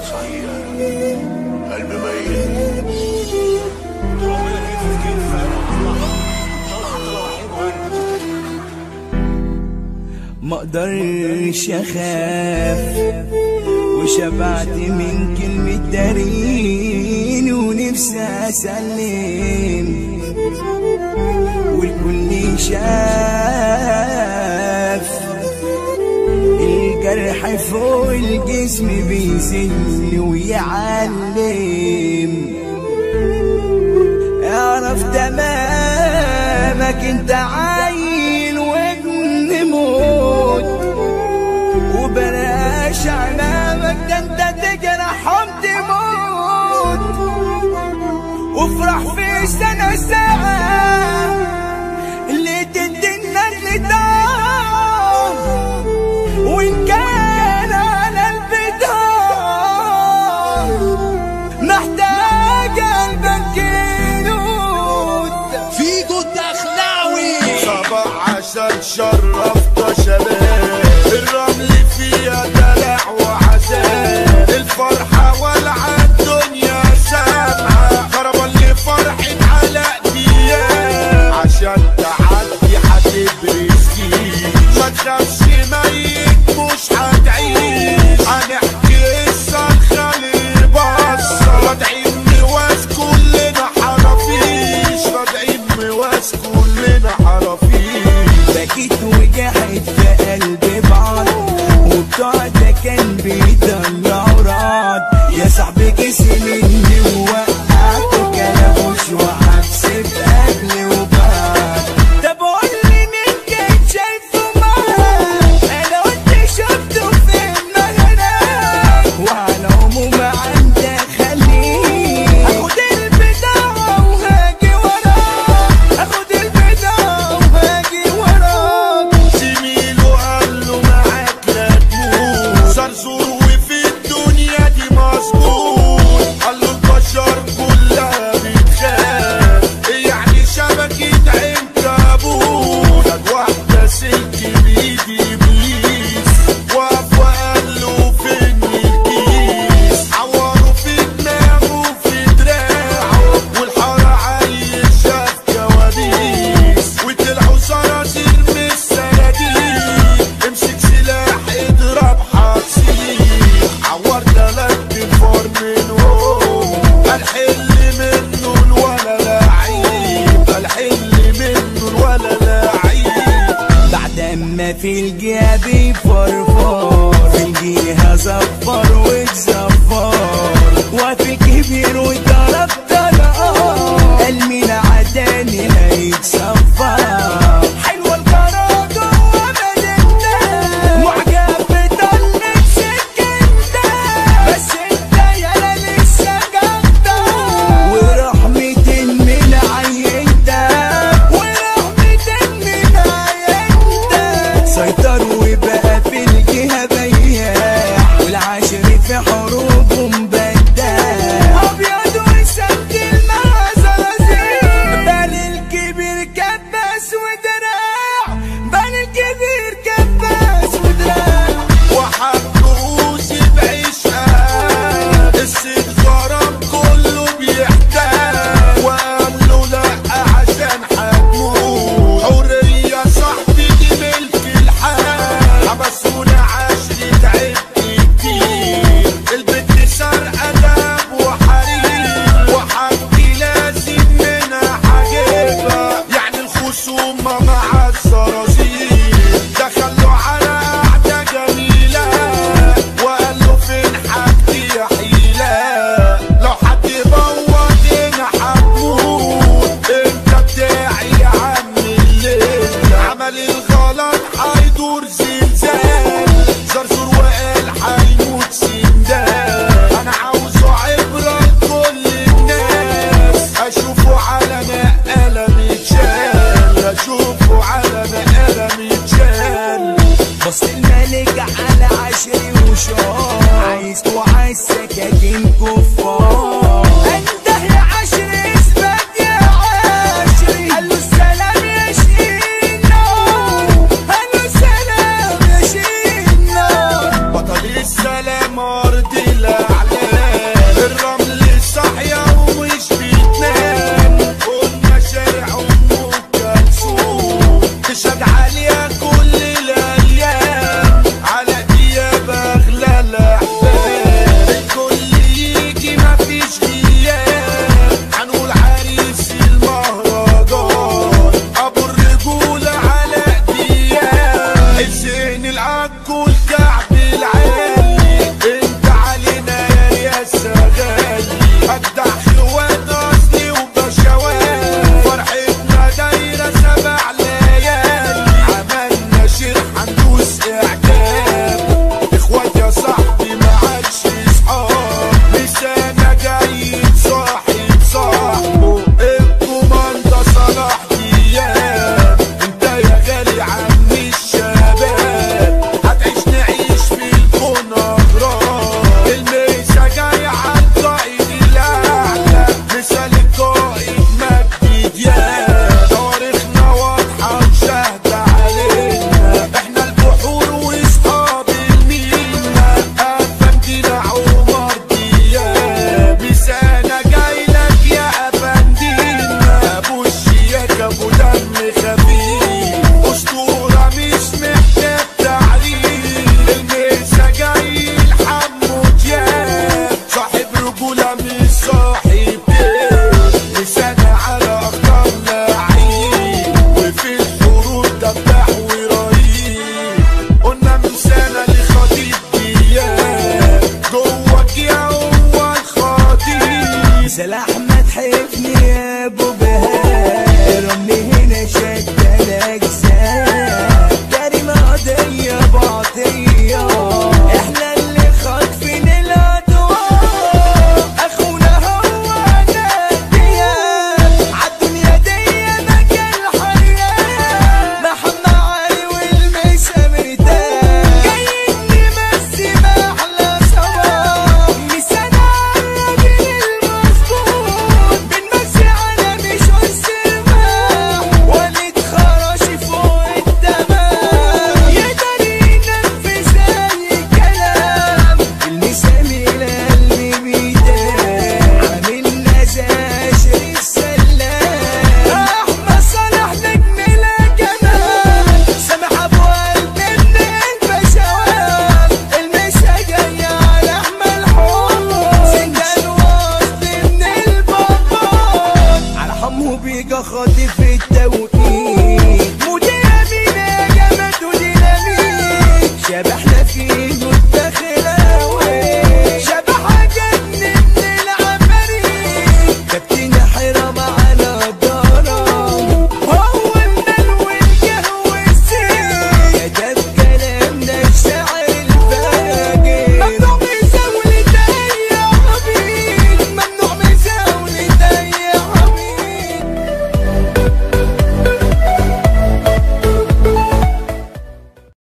صحيح قلب ميت ما اقدرش اخاف وشبعت من كلمة دارين ونفسي اسلم والكل شاف الجرح فوق الجسم بيزل ويعلم اعرف تمامك انت عيل وابن موت وبلاش عمامك ده انت تجرحهم تموت وافرح في سنة ساعة اللي تدي النجل دار وان كان على البدار محتاج قلبك ينود فيجو الدخلاوي صباح عشان شرفت شباب الرمل فيها دلع وعذاب الفرحة والعى الدنيا سامعة خربا اللي فرحة على ايديها عشان تعدي هتبرز فيه ما تخافش ميت مش هتعيش هنحكي قصة الخلي بصة راجعين مواس كلنا حرافيش راجعين مواس كلنا حرافيش بكيت وجحت في قلبي بعض وبتوع ده كان بيطلع رعد يا صاحبي كسي مني ووقعت كلاموش وحبس في قبل وبعد طب قول لي مين كان شايفه معاك انا قلت شفته في المغرب وعلى العموم عندك خليه اخد البضاعة وهاجي وراك اخد البضاعة وهاجي وراك زميله قال له معاك لا تموت زرزور وفي الدنيا دي مظبوط قال له البشر كلها بتخاف يعني شبكة عين كابوس جت واحدة سلك بإيدي إبليس وقف وقال له فين الكيس عوره في دماغه في دراعه والحارة عايش شاف كوابيس وطلعوا صراصير من الصناديق امسك سلاح اضرب حصير عور تلات انفار منهم الحل منه الولا لعيب الحل منه الولا لعيب بعد ما في الجهة بيفرفر في الجهة زفر واتزفر وفي كبير وضرب طلقات قال مين عداني هيتصفر حلوة القرار جوه مدينتك معجب بضلك سكنتك بس انت يالا لسه جامدة ورحمة من عينتك ورحمة من عينتك سيطر وبقى في الجهة بياع والعاشر في حروبهم بداع أبيض وسجل مع زرازير بل الكبير كباس ودراع بل الكبير كباس ودراع وحب رؤوسي بعيشها الست غرام كله بيحتاج وقال له لا عشان هتموت حرية صاحبي دي ملك الحال حبسونا عشرة تعبت كتير البنت سرقة دهب وحرير وحبي لازم منها حاجبها يعني الخصومة مع الزرازير دخلوا على قعدة جميلة وقال له فين حاجتي يا حيلة لو حد بوظ هنا هتموت انت بتاعي يا عم الليل عمل الغلط هيدور زلزال زرزور وقال هيموت سندال انا عاوزه عبرة لكل الناس اشوفه على نقلة متشال اشوفه على نقلة متشال بص الملك على عشري وشار عايز وعايز سكاكين كفار انت يا عشري اثبت يا عشري قال له السلام يا شينا قال له السلام يا شينا بطل السلام ارض الاعلام سلاح